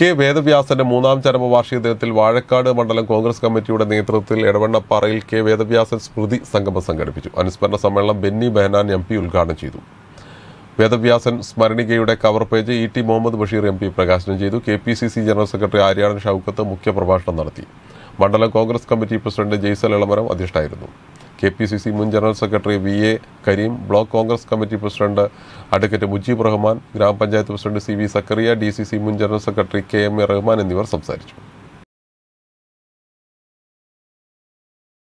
K വേദവ്യാസന്റെ മൂന്നാം ചരമവാർഷിക ദിനത്തിൽ വാഴക്കാട് മണ്ഡലം കോൺഗ്രസ് കമ്മിറ്റിയുടെ നേതൃത്വത്തിൽ എടവണ്ണപ്പാറയിൽ കെ വേദവ്യാസൻ സ്മൃതി സംഗമം സംഘടിപ്പിച്ചു അനുസ്മരണ സമ്മേളനം ബെന്നി ബെഹനാൻ എം പി ഉദ്ഘാടനം ചെയ്തു വേദവ്യാസൻ സ്മരണികയുടെ cover page E T Muhammad Basheer M P പ്രകാശനം ചെയ്തു K P C C general secretary Aryadan Shoukath മുഖ്യപ്രഭാഷണം നടത്തി മണ്ഡലം കോൺഗ്രസ് കമ്മിറ്റി പ്രസിഡന്റ് ജെയ്സൽ ഇളമരം അധ്യക്ഷനായിരുന്നു കെ പി സി സി മുൻ general secretary V A Kareem block Congress committee president advocate Mujeeb Rahman ഗ്രാമപഞ്ചായത്ത് president C V Zakariya D C C മുൻ general secretary K M A Rahman എന്നിവർ സംസാരിച്ചു